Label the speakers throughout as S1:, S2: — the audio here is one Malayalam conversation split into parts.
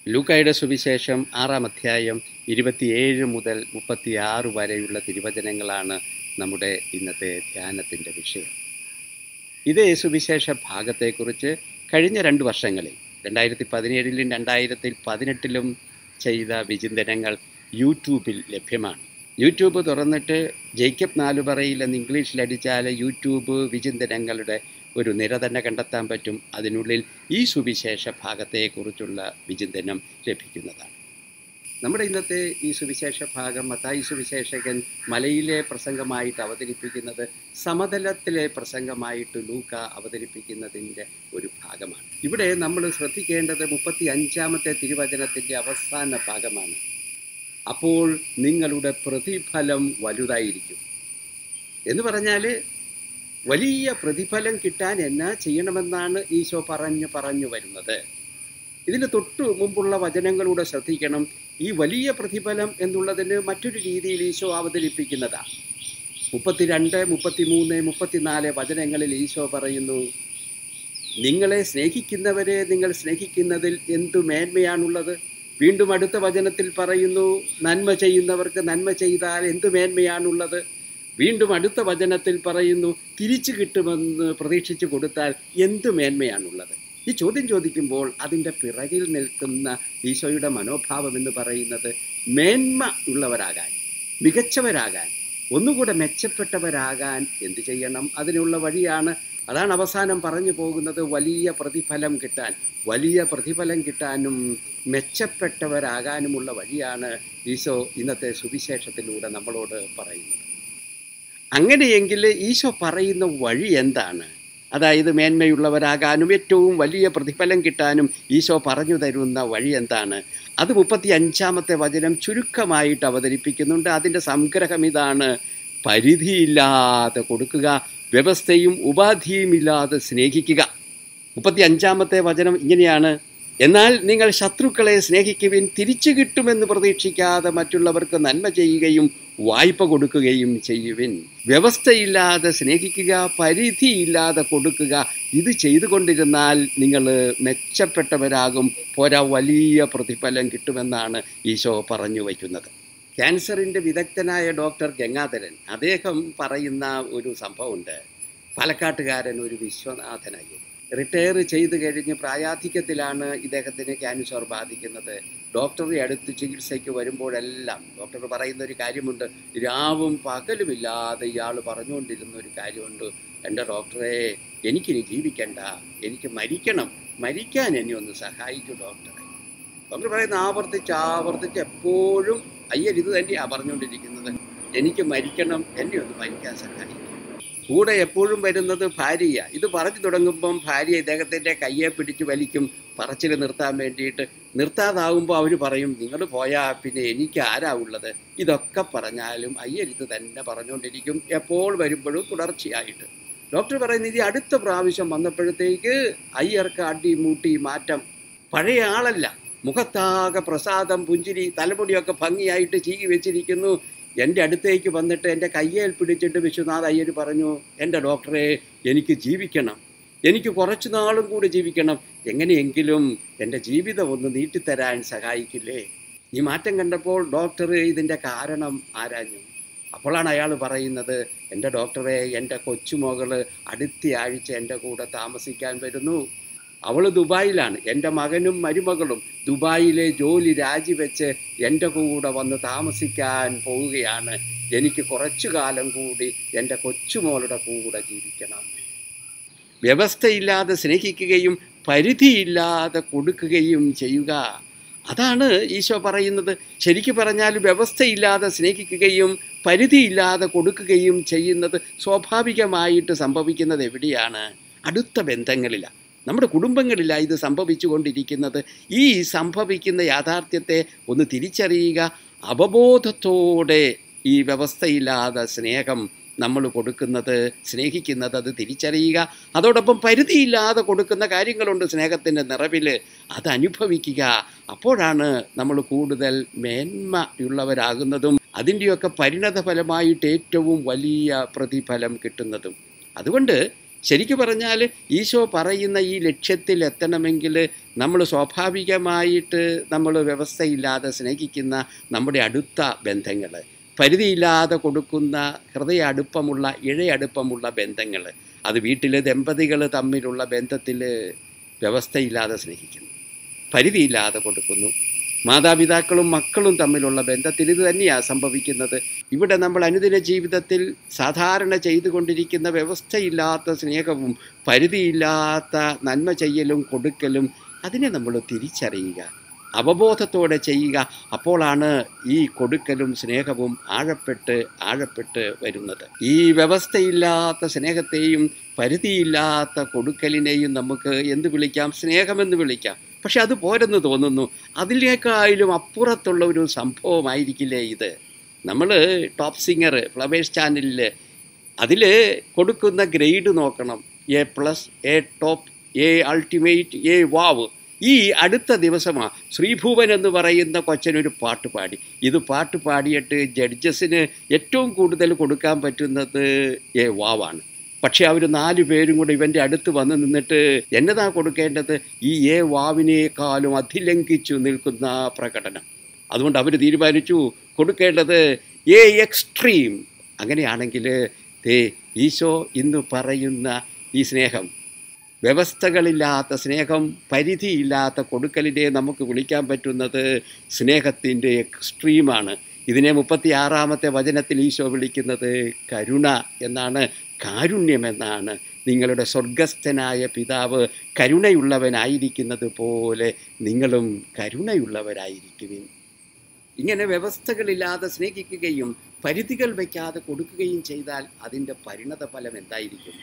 S1: ലൂക്കായുടെ സുവിശേഷം ആറാം അധ്യായം ഇരുപത്തിയേഴ് മുതൽ മുപ്പത്തിയാറ് വരെയുള്ള തിരുവചനങ്ങളാണ് നമ്മുടെ ഇന്നത്തെ ധ്യാനത്തിൻ്റെ വിഷയം ഇതേ സുവിശേഷ ഭാഗത്തെക്കുറിച്ച് കഴിഞ്ഞ രണ്ട് വർഷങ്ങളിൽ രണ്ടായിരത്തി പതിനേഴിലും രണ്ടായിരത്തി പതിനെട്ടിലും ചെയ്ത വിചിന്തനങ്ങൾ യൂട്യൂബിൽ ലഭ്യമാണ് യൂട്യൂബ് തുറന്നിട്ട് ജേക്കബ് നാലുപറയിൽ എന്ന് ഇംഗ്ലീഷിൽ അടിച്ചാൽ യൂട്യൂബ് വിചിന്തനങ്ങളുടെ ഒരു നിര തന്നെ കണ്ടെത്താൻ പറ്റും അതിനുള്ളിൽ ഈ സുവിശേഷ ഭാഗത്തെക്കുറിച്ചുള്ള വിചിന്തനം ലഭിക്കുന്നതാണ് നമ്മുടെ ഇന്നത്തെ ഈ സുവിശേഷ ഭാഗം മത്തായി സുവിശേഷകൻ മലയിലെ പ്രസംഗമായിട്ട് അവതരിപ്പിക്കുന്നത് സമതലത്തിലെ പ്രസംഗമായിട്ട് ലൂക്ക അവതരിപ്പിക്കുന്നതിൻ്റെ ഒരു ഭാഗമാണ് ഇവിടെ നമ്മൾ ശ്രദ്ധിക്കേണ്ടത് മുപ്പത്തി അഞ്ചാമത്തെ തിരുവചനത്തിൻ്റെ അവസാന ഭാഗമാണ് അപ്പോൾ നിങ്ങളുടെ പ്രതിഫലം വലുതായിരിക്കും എന്ന് പറഞ്ഞാൽ വലിയ പ്രതിഫലം കിട്ടാൻ എന്നാ ചെയ്യണമെന്നാണ് ഈശോ പറഞ്ഞു പറഞ്ഞു വരുന്നത് ഇതിന് തൊട്ടു മുമ്പുള്ള വചനങ്ങളൂടെ ശ്രദ്ധിക്കണം ഈ വലിയ പ്രതിഫലം എന്നുള്ളതിന് മറ്റൊരു രീതിയിൽ ഈശോ അവതരിപ്പിക്കുന്നതാണ് മുപ്പത്തിരണ്ട് മുപ്പത്തിമൂന്ന് മുപ്പത്തിനാല് വചനങ്ങളിൽ ഈശോ പറയുന്നു നിങ്ങളെ സ്നേഹിക്കുന്നവരെ നിങ്ങൾ സ്നേഹിക്കുന്നതിൽ എന്തു മേന്മയാണുള്ളത് വീണ്ടും അടുത്ത വചനത്തിൽ പറയുന്നു നന്മ ചെയ്യുന്നവർക്ക് നന്മ ചെയ്താൽ എന്തു മേന്മയാണുള്ളത് വീണ്ടും അടുത്ത വചനത്തിൽ പറയുന്നു തിരിച്ചു കിട്ടുമെന്ന് പ്രതീക്ഷിച്ചു കൊടുത്താൽ എന്തു മേന്മയാണുള്ളത് ഈ ചോദ്യം ചോദിക്കുമ്പോൾ അതിൻ്റെ പിറകിൽ നിൽക്കുന്ന ഈശോയുടെ മനോഭാവം എന്ന് പറയുന്നത് മേന്മ ഉള്ളവരാകാൻ മികച്ചവരാകാൻ ഒന്നുകൂടെ മെച്ചപ്പെട്ടവരാകാൻ എന്ത് ചെയ്യണം അതിനുള്ള വഴിയാണ് അതാണ് അവസാനം പറഞ്ഞു പോകുന്നത് വലിയ പ്രതിഫലം കിട്ടാൻ വലിയ പ്രതിഫലം കിട്ടാനും മെച്ചപ്പെട്ടവരാകാനുമുള്ള വഴിയാണ് ഈശോ ഇന്നത്തെ സുവിശേഷത്തിലൂടെ നമ്മളോട് പറയുന്നത് അങ്ങനെയെങ്കിൽ ഈശോ പറയുന്ന വഴി എന്താണ് അതായത് മേന്മയുള്ളവരാകാനും ഏറ്റവും വലിയ പ്രതിഫലം കിട്ടാനും ഈശോ പറഞ്ഞു തരുന്ന വഴി എന്താണ് അത് മുപ്പത്തി അഞ്ചാമത്തെ വചനം ചുരുക്കമായിട്ട് അവതരിപ്പിക്കുന്നുണ്ട് അതിൻ്റെ സംഗ്രഹം ഇതാണ് പരിധിയില്ലാതെ കൊടുക്കുക വ്യവസ്ഥയും ഉപാധിയുമില്ലാതെ സ്നേഹിക്കുക മുപ്പത്തി അഞ്ചാമത്തെ വചനം ഇങ്ങനെയാണ് എന്നാൽ നിങ്ങൾ ശത്രുക്കളെ സ്നേഹിക്കുവിൻ തിരിച്ചു കിട്ടുമെന്ന് പ്രതീക്ഷിക്കാതെ മറ്റുള്ളവർക്ക് നന്മ ചെയ്യുകയും വായ്പ കൊടുക്കുകയും ചെയ്യുവിൻ വ്യവസ്ഥയില്ലാതെ സ്നേഹിക്കുക പരിധിയില്ലാതെ കൊടുക്കുക ഇത് ചെയ്തുകൊണ്ടിരുന്നാൽ നിങ്ങൾ മെച്ചപ്പെട്ടവരാകും പോരാ വലിയ പ്രതിഫലം കിട്ടുമെന്നാണ് ഈശോ പറഞ്ഞു വയ്ക്കുന്നത് ക്യാൻസറിൻ്റെ വിദഗ്ധനായ ഡോക്ടർ ഗംഗാധരൻ അദ്ദേഹം പറയുന്ന ഒരു സംഭവമുണ്ട് പാലക്കാട്ടുകാരൻ ഒരു വിശ്വനാഥനായി റിട്ടയർ ചെയ്ത് കഴിഞ്ഞ് പ്രായാധിക്യത്തിലാണ് ഇദ്ദേഹത്തിന് ക്യാൻസർ ബാധിക്കുന്നത് ഡോക്ടറെ അടുത്ത് ചികിത്സയ്ക്ക് വരുമ്പോഴെല്ലാം ഡോക്ടർ പറയുന്ന ഒരു കാര്യമുണ്ട് രാവും പകലുമില്ലാതെ ഇയാൾ പറഞ്ഞുകൊണ്ടിരുന്ന ഒരു കാര്യമുണ്ട് എൻ്റെ ഡോക്ടറെ എനിക്കിനി ജീവിക്കണ്ട എനിക്ക് മരിക്കണം മരിക്കാൻ എന്നെ ഒന്ന് സഹായിക്കൂ ഡോക്ടറെ ഡോക്ടർ പറയുന്ന ആവർത്തിച്ച് ആവർത്തിച്ച് എപ്പോഴും അയ്യർ ഇത് തന്നെയാണ് പറഞ്ഞുകൊണ്ടിരിക്കുന്നത് എനിക്ക് മരിക്കണം എന്നെ ഒന്ന് മരിക്കാൻ സഹായിക്കും കൂടെ എപ്പോഴും വരുന്നത് ഭാര്യ ഇത് പറഞ്ഞു തുടങ്ങുമ്പം ഭാര്യ ഇദ്ദേഹത്തിൻ്റെ കയ്യെ പിടിച്ച് വലിക്കും പറച്ചിൽ നിർത്താൻ വേണ്ടിയിട്ട് നിർത്താതാവുമ്പോൾ അവർ പറയും നിങ്ങൾ പോയാൽ പിന്നെ എനിക്ക് ആരാ ഉള്ളത് ഇതൊക്കെ പറഞ്ഞാലും അയ്യരുത് തന്നെ പറഞ്ഞുകൊണ്ടിരിക്കും എപ്പോൾ വരുമ്പോഴും തുടർച്ചയായിട്ട് ഡോക്ടർ പറയുന്നത് ഈ അടുത്ത പ്രാവശ്യം വന്നപ്പോഴത്തേക്ക് അയ്യർക്ക് അടി മൂട്ടി മാറ്റം പഴയ ആളല്ല മുഖത്താകെ പ്രസാദം പുഞ്ചിരി തലമുടിയൊക്കെ ഭംഗിയായിട്ട് ചീകി വെച്ചിരിക്കുന്നു എൻ്റെ അടുത്തേക്ക് വന്നിട്ട് എൻ്റെ കയ്യേൽ പിടിച്ചിട്ട് വിശ്വനാഥ് അയ്യർ പറഞ്ഞു എൻ്റെ ഡോക്ടറെ എനിക്ക് ജീവിക്കണം എനിക്ക് കുറച്ചു നാളും കൂടി ജീവിക്കണം എങ്ങനെയെങ്കിലും എൻ്റെ ജീവിതം ഒന്ന് നീട്ടിത്തരാൻ സഹായിക്കില്ലേ ഈ മാറ്റം കണ്ടപ്പോൾ ഡോക്ടർ ഇതിൻ്റെ കാരണം ആരാഞ്ഞു അപ്പോഴാണ് അയാൾ പറയുന്നത് എൻ്റെ ഡോക്ടറെ എൻ്റെ കൊച്ചുമകള് അടുത്ത ആഴ്ച എൻ്റെ കൂടെ താമസിക്കാൻ വരുന്നു അവൾ ദുബായിലാണ് എൻ്റെ മകനും മരുമകളും ദുബായിലെ ജോലി രാജിവെച്ച് എൻ്റെ കൂടെ വന്ന് താമസിക്കാൻ പോവുകയാണ് എനിക്ക് കുറച്ചു കാലം കൂടി എൻ്റെ കൊച്ചുമോളുടെ കൂടെ ജീവിക്കണം വ്യവസ്ഥയില്ലാതെ സ്നേഹിക്കുകയും പരിധിയില്ലാതെ കൊടുക്കുകയും ചെയ്യുക അതാണ് ഈശോ പറയുന്നത് ശരിക്കു പറഞ്ഞാൽ വ്യവസ്ഥയില്ലാതെ സ്നേഹിക്കുകയും പരിധിയില്ലാതെ കൊടുക്കുകയും ചെയ്യുന്നത് സ്വാഭാവികമായിട്ട് സംഭവിക്കുന്നത് എവിടെയാണ് അടുത്ത ബന്ധങ്ങളിലാണ് നമ്മുടെ കുടുംബങ്ങളിലാണ് ഇത് സംഭവിച്ചു കൊണ്ടിരിക്കുന്നത് ഈ സംഭവിക്കുന്ന യാഥാർത്ഥ്യത്തെ ഒന്ന് തിരിച്ചറിയുക അവബോധത്തോടെ ഈ വ്യവസ്ഥയില്ലാതെ സ്നേഹം നമ്മൾ കൊടുക്കുന്നത് സ്നേഹിക്കുന്നത് അത് തിരിച്ചറിയുക അതോടൊപ്പം പരിധിയില്ലാതെ കൊടുക്കുന്ന കാര്യങ്ങളുണ്ട് സ്നേഹത്തിൻ്റെ നിറവിൽ അത് അനുഭവിക്കുക അപ്പോഴാണ് നമ്മൾ കൂടുതൽ മേന്മയുള്ളവരാകുന്നതും അതിൻ്റെയൊക്കെ പരിണത ഫലമായിട്ട് ഏറ്റവും വലിയ പ്രതിഫലം കിട്ടുന്നതും അതുകൊണ്ട് ശരിക്കു പറഞ്ഞാൽ ഈശോ പറയുന്ന ഈ ലക്ഷ്യത്തിൽ എത്തണമെങ്കിൽ നമ്മൾ സ്വാഭാവികമായിട്ട് നമ്മൾ വ്യവസ്ഥയില്ലാതെ സ്നേഹിക്കുന്ന നമ്മുടെ അടുത്ത ബന്ധങ്ങൾ പരിധിയില്ലാതെ കൊടുക്കുന്ന ഹൃദയ അടുപ്പമുള്ള ഇഴയടുപ്പമുള്ള ബന്ധങ്ങൾ അത് വീട്ടിലെ ദമ്പതികൾ തമ്മിലുള്ള ബന്ധത്തിൽ വ്യവസ്ഥയില്ലാതെ സ്നേഹിക്കുന്നു പരിധിയില്ലാതെ കൊടുക്കുന്നു മാതാപിതാക്കളും മക്കളും തമ്മിലുള്ള ബന്ധത്തിൽ ഇത് തന്നെയാണ് സംഭവിക്കുന്നത് ഇവിടെ നമ്മൾ അനുദിന ജീവിതത്തിൽ സാധാരണ ചെയ്തുകൊണ്ടിരിക്കുന്ന വ്യവസ്ഥയില്ലാത്ത സ്നേഹവും പരിധിയില്ലാത്ത നന്മ ചെയ്യലും കൊടുക്കലും അതിനെ നമ്മൾ തിരിച്ചറിയുക അവബോധത്തോടെ ചെയ്യുക അപ്പോഴാണ് ഈ കൊടുക്കലും സ്നേഹവും ആഴപ്പെട്ട് ആഴപ്പെട്ട് വരുന്നത് ഈ വ്യവസ്ഥയില്ലാത്ത സ്നേഹത്തെയും പരിധിയില്ലാത്ത കൊടുക്കലിനെയും നമുക്ക് എന്ത് വിളിക്കാം സ്നേഹമെന്ന് വിളിക്കാം പക്ഷെ അത് പോരെന്ന് തോന്നുന്നു അതിലേക്കായാലും അപ്പുറത്തുള്ള ഒരു സംഭവമായിരിക്കില്ലേ ഇത് നമ്മൾ ടോപ്പ് സിംഗർ ഫ്ലവേഴ്സ് ചാനലിൽ അതിൽ കൊടുക്കുന്ന ഗ്രേഡ് നോക്കണം A plus A top A ultimate A wow ഈ അടുത്ത ദിവസമാണ് ശ്രീഭൂവൻ എന്ന് പറയുന്ന കൊച്ചനൊരു പാട്ട് പാടി ഇത് പാട്ട് പാടിയിട്ട് ജഡ്ജസിന് ഏറ്റവും കൂടുതൽ കൊടുക്കാൻ പറ്റുന്നത് എ വാവാണ് പക്ഷേ അവർ നാല് പേരും കൂടെ ഇവൻ്റെ അടുത്ത് വന്ന് നിന്നിട്ട് എന്നതാ കൊടുക്കേണ്ടത് ഈ എ വാവിനേക്കാളും അതിലംഘിച്ചു നിൽക്കുന്ന പ്രകടനം അതുകൊണ്ട് അവർ തീരുമാനിച്ചു കൊടുക്കേണ്ടത് എ എക്സ്ട്രീം അങ്ങനെയാണെങ്കിൽ ദേ ഈശോ ഇന്ന് പറയുന്ന ഈ സ്നേഹം വ്യവസ്ഥകളില്ലാത്ത സ്നേഹം പരിധിയില്ലാത്ത കൊടുക്കലിനെ നമുക്ക് വിളിക്കാൻ പറ്റുന്നത് സ്നേഹത്തിൻ്റെ എക്സ്ട്രീമാണ് ഇതിനെ മുപ്പത്തി ആറാമത്തെ വചനത്തിൽ ഈശോ വിളിക്കുന്നത് കരുണ എന്നാണ് കാരുണ്യമെന്നാണ് നിങ്ങളുടെ സ്വർഗസ്ഥനായ പിതാവ് കരുണയുള്ളവനായിരിക്കുന്നത് പോലെ നിങ്ങളും കരുണയുള്ളവരായിരിക്കുവിൻ ഇങ്ങനെ വ്യവസ്ഥകളില്ലാതെ സ്നേഹിക്കുകയും പരിധികൾ വയ്ക്കാതെ കൊടുക്കുകയും ചെയ്താൽ അതിൻ്റെ പരിണത ഫലം എന്തായിരിക്കും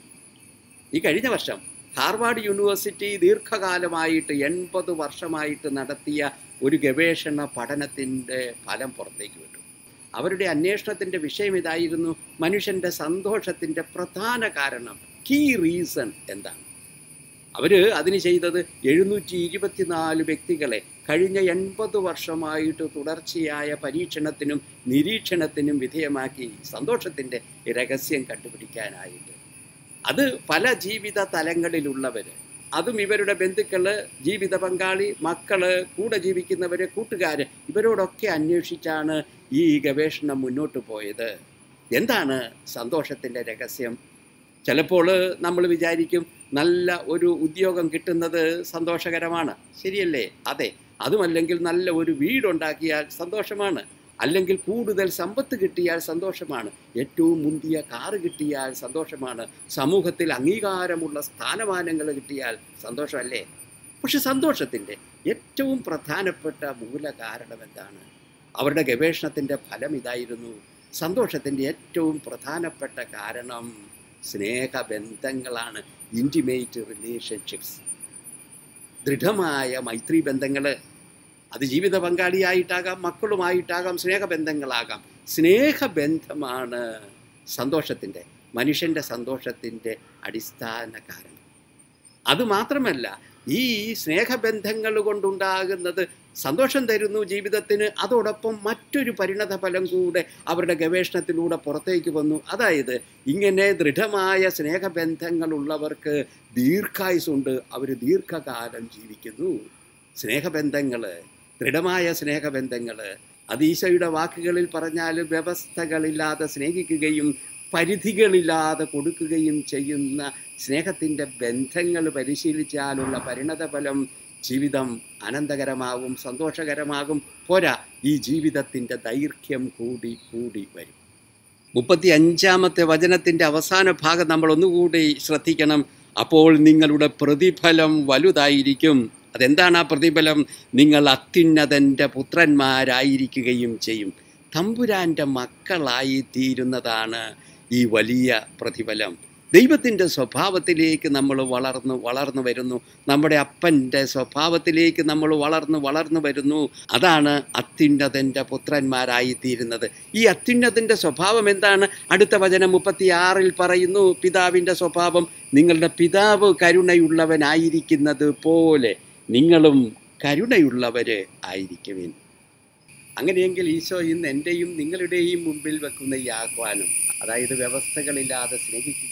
S1: ഈ കഴിഞ്ഞ വർഷം ഹാർവാർഡ് യൂണിവേഴ്സിറ്റി ദീർഘകാലമായിട്ട് എൺപത് വർഷമായിട്ട് നടത്തിയ ഒരു ഗവേഷണ പഠനത്തിൻ്റെ ഫലം പുറത്തേക്ക് വിട്ടു അവരുടെ അന്വേഷണത്തിൻ്റെ വിഷയം ഇതായിരുന്നു മനുഷ്യൻ്റെ സന്തോഷത്തിൻ്റെ പ്രധാന കാരണം കീ റീസൺ എന്താണ് അവർ അതിന് ചെയ്തത് എഴുന്നൂറ്റി ഇരുപത്തിനാല് വ്യക്തികളെ കഴിഞ്ഞ എൺപത് വർഷമായിട്ട് തുടർച്ചയായ പരീക്ഷണത്തിനും നിരീക്ഷണത്തിനും വിധേയമാക്കി സന്തോഷത്തിൻ്റെ രഹസ്യം കണ്ടുപിടിക്കാനായിട്ട് അത് പല ജീവിത തലങ്ങളിലുള്ളവർ അതും ഇവരുടെ ബന്ധുക്കൾ ജീവിത പങ്കാളി മക്കള് കൂടെ ജീവിക്കുന്നവര് കൂട്ടുകാര് ഇവരോടൊക്കെ അന്വേഷിച്ചാണ് ഈ ഗവേഷണം മുന്നോട്ട് പോയത് എന്താണ് സന്തോഷത്തിൻ്റെ രഹസ്യം ചിലപ്പോൾ നമ്മൾ വിചാരിക്കും നല്ല ഒരു ഉദ്യോഗം കിട്ടുന്നത് സന്തോഷകരമാണ് ശരിയല്ലേ അതെ അതുമല്ലെങ്കിൽ നല്ല ഒരു വീടുണ്ടാക്കിയാൽ സന്തോഷമാണ് അല്ലെങ്കിൽ കൂടുതൽ സമ്പത്ത് കിട്ടിയാൽ സന്തോഷമാണ് ഏറ്റവും മുന്തിയ കാറ് കിട്ടിയാൽ സന്തോഷമാണ് സമൂഹത്തിൽ അംഗീകാരമുള്ള സ്ഥാനമാനങ്ങൾ കിട്ടിയാൽ സന്തോഷമല്ലേ പക്ഷെ സന്തോഷത്തിൻ്റെ ഏറ്റവും പ്രധാനപ്പെട്ട മൂല കാരണം എന്താണ് അവരുടെ ഗവേഷണത്തിൻ്റെ ഫലം ഇതായിരുന്നു സന്തോഷത്തിൻ്റെ ഏറ്റവും പ്രധാനപ്പെട്ട കാരണം സ്നേഹബന്ധങ്ങളാണ് ഇൻറ്റിമേറ്റ് റിലേഷൻഷിപ്സ് ദൃഢമായ മൈത്രി ബന്ധങ്ങൾ അത് ജീവിത പങ്കാളിയായിട്ടാകാം മക്കളുമായിട്ടാകാം സ്നേഹബന്ധങ്ങളാകാം സ്നേഹബന്ധമാണ് സന്തോഷത്തിൻ്റെ മനുഷ്യൻ്റെ സന്തോഷത്തിൻ്റെ അടിസ്ഥാന കാരണം അതുമാത്രമല്ല ഈ സ്നേഹബന്ധങ്ങൾ കൊണ്ടുണ്ടാകുന്നത് സന്തോഷം തരുന്നു ജീവിതത്തിന് അതോടൊപ്പം മറ്റൊരു പരിണത ഫലം കൂടെ അവരുടെ ഗവേഷണത്തിലൂടെ പുറത്തേക്ക് വന്നു അതായത് ഇങ്ങനെ ദൃഢമായ സ്നേഹബന്ധങ്ങളുള്ളവർക്ക് ദീർഘായുസുണ്ട് അവർ ദീർഘകാലം ജീവിക്കുന്നു സ്നേഹബന്ധങ്ങൾ ദൃഢമായ സ്നേഹബന്ധങ്ങൾ അത് ഈശോയുടെ വാക്കുകളിൽ പറഞ്ഞാൽ വ്യവസ്ഥകളില്ലാതെ സ്നേഹിക്കുകയും പരിധികളില്ലാതെ കൊടുക്കുകയും ചെയ്യുന്ന സ്നേഹത്തിൻ്റെ ബന്ധങ്ങൾ പരിശീലിച്ചാലുള്ള പരിണതഫലം ജീവിതം അനന്തകരമാകും സന്തോഷകരമാകും പോരാ ഈ ജീവിതത്തിൻ്റെ ദൈർഘ്യം കൂടി കൂടി വരും മുപ്പത്തി അഞ്ചാമത്തെ വചനത്തിൻ്റെ അവസാന ഭാഗം നമ്മൾ ഒന്നുകൂടി ശ്രദ്ധിക്കണം അപ്പോൾ നിങ്ങളുടെ പ്രതിഫലം വലുതായിരിക്കും അതെന്താണ് ആ പ്രതിഫലം നിങ്ങൾ അത്യുന്നതൻ്റെ പുത്രന്മാരായിരിക്കുകയും ചെയ്യും തമ്പുരാൻ്റെ മക്കളായി തീരുന്നതാണ് ഈ വലിയ പ്രതിഫലം ദൈവത്തിൻ്റെ സ്വഭാവത്തിലേക്ക് നമ്മൾ വളർന്നു വളർന്നു വരുന്നു നമ്മുടെ അപ്പൻ്റെ സ്വഭാവത്തിലേക്ക് നമ്മൾ വളർന്നു വളർന്നു വരുന്നു അതാണ് അത്യുന്നതൻ്റെ പുത്രന്മാരായിത്തീരുന്നത് ഈ അത്യുന്നതൻ്റെ സ്വഭാവം എന്താണ് അടുത്ത വചനം മുപ്പത്തിയാറിൽ പറയുന്നു പിതാവിൻ്റെ സ്വഭാവം നിങ്ങളുടെ പിതാവ് കരുണയുള്ളവനായിരിക്കുന്നത് പോലെ നിങ്ങളും കരുണയുള്ളവർ ആയിരിക്കുവിൻ അങ്ങനെയെങ്കിൽ ഈശോ ഇന്ന് എൻ്റെയും നിങ്ങളുടെയും മുമ്പിൽ വെക്കുന്ന ഈ ആഹ്വാനം അതായത് വ്യവസ്ഥകളില്ലാതെ സ്നേഹിക്കുക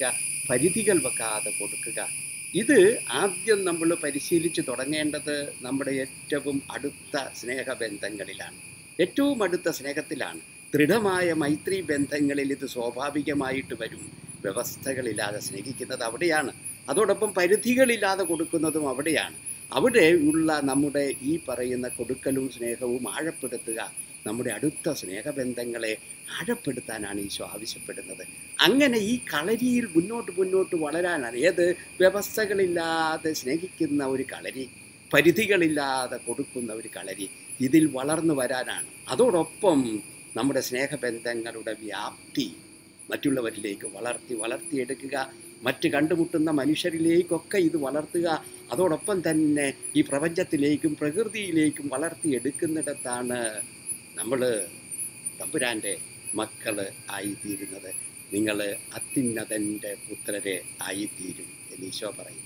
S1: പരിധികൾ വെക്കാതെ കൊടുക്കുക ഇത് ആദ്യം നമ്മൾ പരിശീലിച്ച് തുടങ്ങേണ്ടത് നമ്മുടെ ഏറ്റവും അടുത്ത സ്നേഹബന്ധങ്ങളിലാണ് ഏറ്റവും അടുത്ത സ്നേഹത്തിലാണ് ദൃഢമായ മൈത്രി ബന്ധങ്ങളിൽ ഇത് സ്വാഭാവികമായിട്ട് വരും വ്യവസ്ഥകളില്ലാതെ സ്നേഹിക്കുന്നത് അവിടെയാണ് അതോടൊപ്പം പരിധികളില്ലാതെ കൊടുക്കുന്നതും അവിടെയാണ് അവിടെ ഉള്ള നമ്മുടെ ഈ പറയുന്ന കൊടുക്കലും സ്നേഹവും ആഴപ്പെടുത്തുക നമ്മുടെ അടുത്ത സ്നേഹബന്ധങ്ങളെ ആഴപ്പെടുത്താനാണ് ഈശോ ആവശ്യപ്പെടുന്നത് അങ്ങനെ ഈ കളരിയിൽ മുന്നോട്ട് മുന്നോട്ട് വളരാനാണ് ഏത് വ്യവസ്ഥകളില്ലാതെ സ്നേഹിക്കുന്ന ഒരു കളരി പരിധികളില്ലാതെ കൊടുക്കുന്ന ഒരു കളരി ഇതിൽ വളർന്നു വരാനാണ് അതോടൊപ്പം നമ്മുടെ സ്നേഹബന്ധങ്ങളുടെ വ്യാപ്തി മറ്റുള്ളവരിലേക്ക് വളർത്തി വളർത്തിയെടുക്കുക മറ്റ് കണ്ടുമുട്ടുന്ന മനുഷ്യരിലേക്കൊക്കെ ഇത് വളർത്തുക അതോടൊപ്പം തന്നെ ഈ പ്രപഞ്ചത്തിലേക്കും പ്രകൃതിയിലേക്കും വളർത്തിയെടുക്കുന്നിടത്താണ് നമ്മൾ തമ്പുരാൻ്റെ മക്കൾ ആയിത്തീരുന്നത് നിങ്ങൾ അത്യുന്നതൻ്റെ പുത്രരെ ആയിത്തീരും എന്ന് ഈശോ പറയുന്നു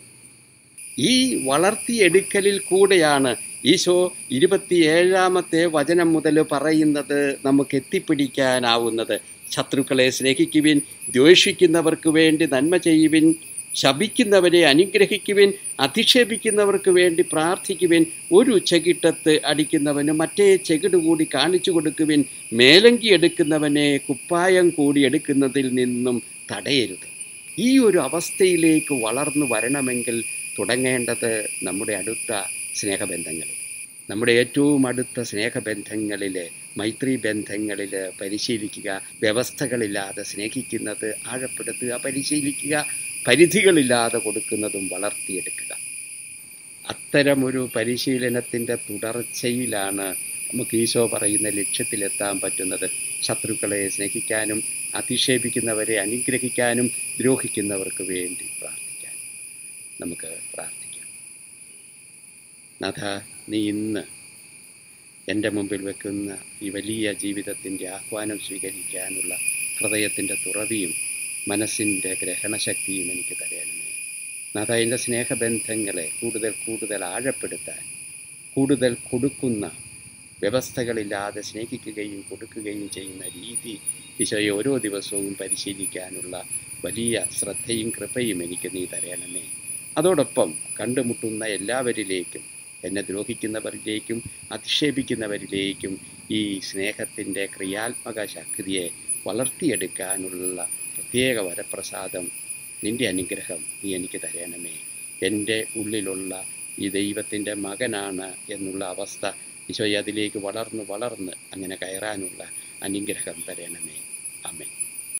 S1: ഈ വളർത്തിയെടുക്കലിൽ കൂടെയാണ് ഈശോ ഇരുപത്തിയേഴാമത്തെ വചനം മുതൽ പറയുന്നത് നമുക്ക് എത്തിപ്പിടിക്കാനാവുന്നത് ശത്രുക്കളെ സ്നേഹിക്കുവിൻ ദ്വേഷിക്കുന്നവർക്ക് വേണ്ടി നന്മ ചെയ്യുവിൻ ശപിക്കുന്നവരെ അനുഗ്രഹിക്കുവിൻ അധിക്ഷേപിക്കുന്നവർക്ക് വേണ്ടി പ്രാർത്ഥിക്കുവിൻ ഒരു ചെകിട്ടത്ത് അടിക്കുന്നവന് മറ്റേ ചെകിട് കൂടി കാണിച്ചു കൊടുക്കുവിൻ മേലങ്കി എടുക്കുന്നവനെ കുപ്പായം കൂടി എടുക്കുന്നതിൽ നിന്നും തടയരുത് ഈ ഒരു അവസ്ഥയിലേക്ക് വളർന്നു വരണമെങ്കിൽ തുടങ്ങേണ്ടത് നമ്മുടെ അടുത്ത സ്നേഹബന്ധങ്ങളിൽ നമ്മുടെ ഏറ്റവും അടുത്ത സ്നേഹബന്ധങ്ങളിൽ മൈത്രി ബന്ധങ്ങളിൽ പരിശീലിക്കുക വ്യവസ്ഥകളില്ലാതെ സ്നേഹിക്കുന്നത് ആഴപ്പെടുത്തുക പരിശീലിക്കുക പരിധികളില്ലാതെ കൊടുക്കുന്നതും വളർത്തിയെടുക്കുക അത്തരമൊരു പരിശീലനത്തിൻ്റെ തുടർച്ചയിലാണ് നമുക്ക് ഈശോ പറയുന്ന ലക്ഷ്യത്തിലെത്താൻ പറ്റുന്നത് ശത്രുക്കളെ സ്നേഹിക്കാനും അധിക്ഷേപിക്കുന്നവരെ അനുഗ്രഹിക്കാനും ദ്രോഹിക്കുന്നവർക്ക് വേണ്ടി പ്രാർത്ഥിക്കാൻ നമുക്ക് പ്രാർത്ഥിക്കാം നാഥ നീ ഇന്ന് എൻ്റെ മുമ്പിൽ വെക്കുന്ന ഈ വലിയ ജീവിതത്തിൻ്റെ ആഹ്വാനം സ്വീകരിക്കാനുള്ള ഹൃദയത്തിൻ്റെ തുറവിയും മനസ്സിൻ്റെ ഗ്രഹണശക്തിയും എനിക്ക് തരണമേ നാഥ എൻ്റെ സ്നേഹബന്ധങ്ങളെ കൂടുതൽ കൂടുതൽ ആഴപ്പെടുത്താൻ കൂടുതൽ കൊടുക്കുന്ന വ്യവസ്ഥകളില്ലാതെ സ്നേഹിക്കുകയും കൊടുക്കുകയും ചെയ്യുന്ന രീതി ഈശോയെ ഓരോ ദിവസവും പരിശീലിക്കാനുള്ള വലിയ ശ്രദ്ധയും കൃപയും എനിക്ക് നീ തരണമേ അതോടൊപ്പം കണ്ടുമുട്ടുന്ന എല്ലാവരിലേക്കും എന്നെ ദ്രോഹിക്കുന്നവരിലേക്കും അധിക്ഷേപിക്കുന്നവരിലേക്കും ഈ സ്നേഹത്തിൻ്റെ ക്രിയാത്മക ശക്തിയെ വളർത്തിയെടുക്കാനുള്ള പ്രത്യേക വരപ്രസാദം നിൻ്റെ അനുഗ്രഹം നീ എനിക്ക് തരണമേ എൻ്റെ ഉള്ളിലുള്ള ഈ ദൈവത്തിൻ്റെ മകനാണ് എന്നുള്ള അവസ്ഥ ഈശോയെ അതിലേക്ക് വളർന്ന് വളർന്ന് അങ്ങനെ കയറാനുള്ള അനുഗ്രഹം തരണമേ അമ്മേ